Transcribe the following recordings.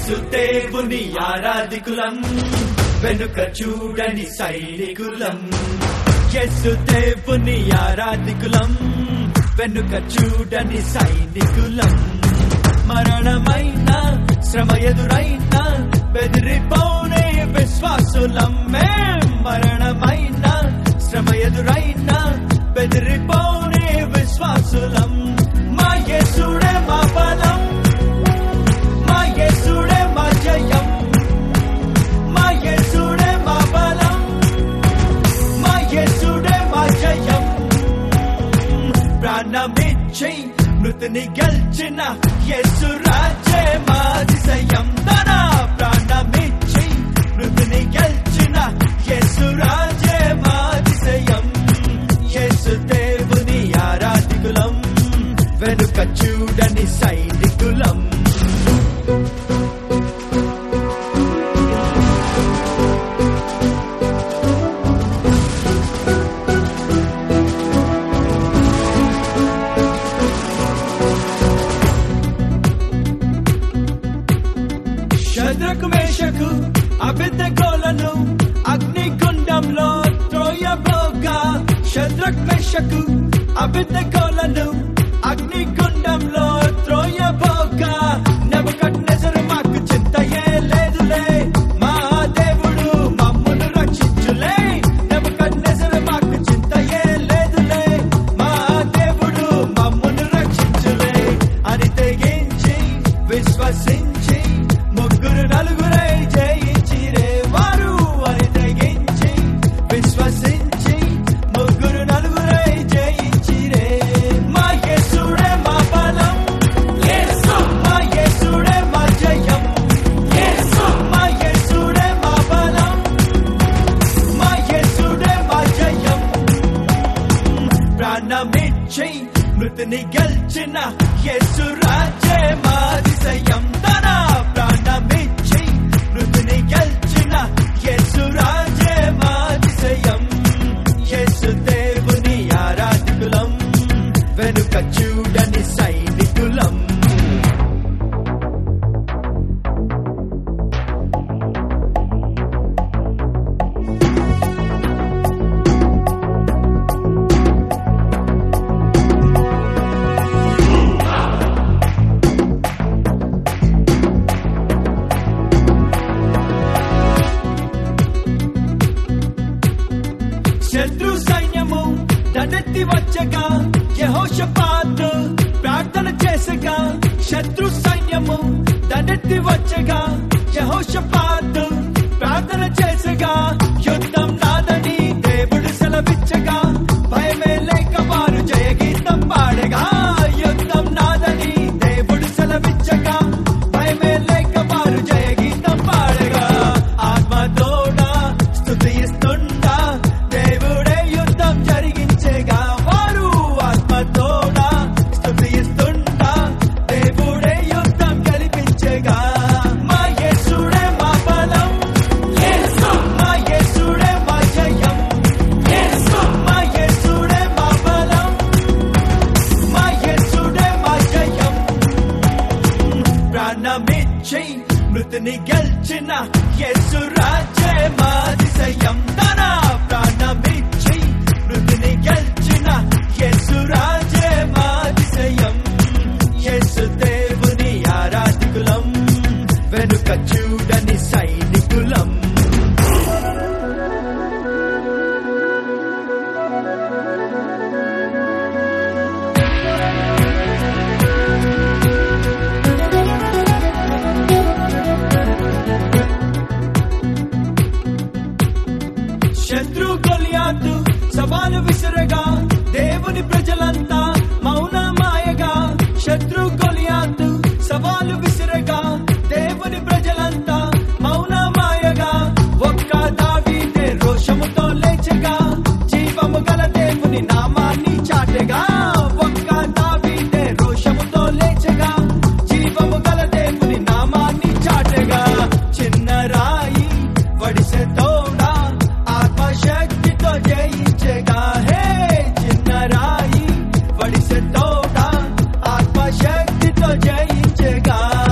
యేసు దేవుని ఆరాధికులం వెనుక చూడని సైనికులం యేసు దేవుని ఆరాధికులం వెనుక చూడని సైనికులం మరణమైన శ్రమ ఎదురైన బెదిరిపోనే విశ్వాసులం మేం మరణమైన శ్రమ ఎదురైన బెదిరిపోనే విశ్వాసులం మా యేసుడే మా బలం మా యేసుడే మా జయం మా యేసుడే మా బలం మా యేసుడే మా జయం ప్రాణమిచ్చి మృతిని గెలిచిన యేసు రాజే మాదిశయం తన ప్రాణమిచ్చి మృతిని గెలిచిన యేసు రాజే మాదిశయం యేసు దేవుని ఆరాధికులం వెనుక చూడని సైనికులం శద్రకు మేషకు అభిద్దగోలను అగ్నిగుండంలో త్రోయబోగా శద్రక్ మేషకు అభిద్దగోలను అగ్నిగుండంలో త్రోయబోగా నెబుకద్నెజరు మాకు చింతయే లేదులే మా దేవుడు మమ్మును రక్షించులే నెబుకద్నెజరు మాకు చింతయే లేదులే మా దేవుడు మమ్మును రక్షించులే అని తెగించి విశ్వసించి ముగ్గురు నలుగురై జయించిరే వారు అని తెగించి విశ్వసించి ముగ్గురు నలుగురై జయించిరే మా యేసుడే మా బలం మా యేసుడే మా జయం మా యేసుడే మా బలం మా యేసుడే మా జయం ప్రాణమిచ్చి మృతిని గెలిచిన యేసు రాజే మాదిశయం తన ప్రాణమిచ్చి మృతిని గెలిచిన యేసు రాజే మాదిశయం యేసు దేవుని ఆరాధికులం వెనుక చూడని సైనికులం శత్రు సైన్యము దండెత్తి వచ్చగా యెహోషాపాతు ప్రార్థన చేసగా శత్రు సైన్యము దండెత్తి వచ్చగా యెహోషాపాతు ప్రార్థన చేసగా యుద్ధం నాదని దేవుడు సెలవిచ్చగా భయమే లేక వారు జయగీతం పాడగా యుద్ధం నాదని దేవుడు సెలవిచ్చగా భయమే లేక వారు జయగీతం పాడగా ఆత్మతోడా స్తుతిస్తుండా దేవుడే యుద్ధం జరిగించేగా వారు ఆత్మతోడా స్తుతిస్తుండా దేవుడే యుద్ధం గెలిపించేగా మా యేసుడే మా బలం మా యేసుడే మా జయం మా యేసుడే మా బలం మా యేసుడే మా జయం ప్రాణమిచ్చి మృతిని గెలిచిన యేసు రాజే మాదిశయం తన ప్రాణమిచ్చి మృతిని గెలిచిన యేసు రాజే మాదిశయం యేసు దేవుని ఆరాధికులం వెనుక చూడని సైనికులం శత్రు గొలియాతు సవాలు విసిరగా దేవుని ప్రజలంతా మౌనమాయగా శత్రు గొలియాతు సవాలు విసిరగా దేవుని ప్రజలంతా మౌనమాయగా ఒక్క దావీదే రోషముతో లేచగా జీవము గల దేవుని నామాన్ని చాటగా ఒక్క దావీదే రోషముతో లేచగా జీవము గల దేవుని నామాన్ని చాటగా చిన్న రాయి వడిసె తోడా ఆత్మశక్తితో జయించగా హే చిన్న రాయి వడిసె తోడా ఆత్మశక్తితో జయించగా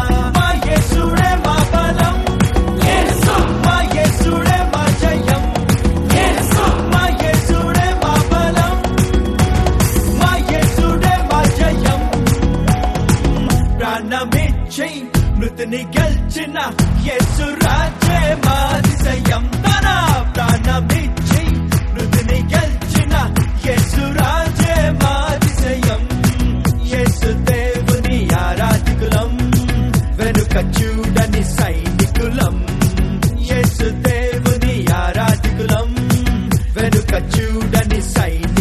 ప్రాణమిచ్చి మృతిని గెలిచిన యేసు రాజే మాదిశయం తన ప్రాణమిచ్చి మృతిని గెలిచిన యేసు రాజే మాదిశయం యేసు దేవుని ఆరాధికులం వెనుక చూడని సైనికులం యేసు దేవుని ఆరాధికులం వెనుక చూడని సైనికులం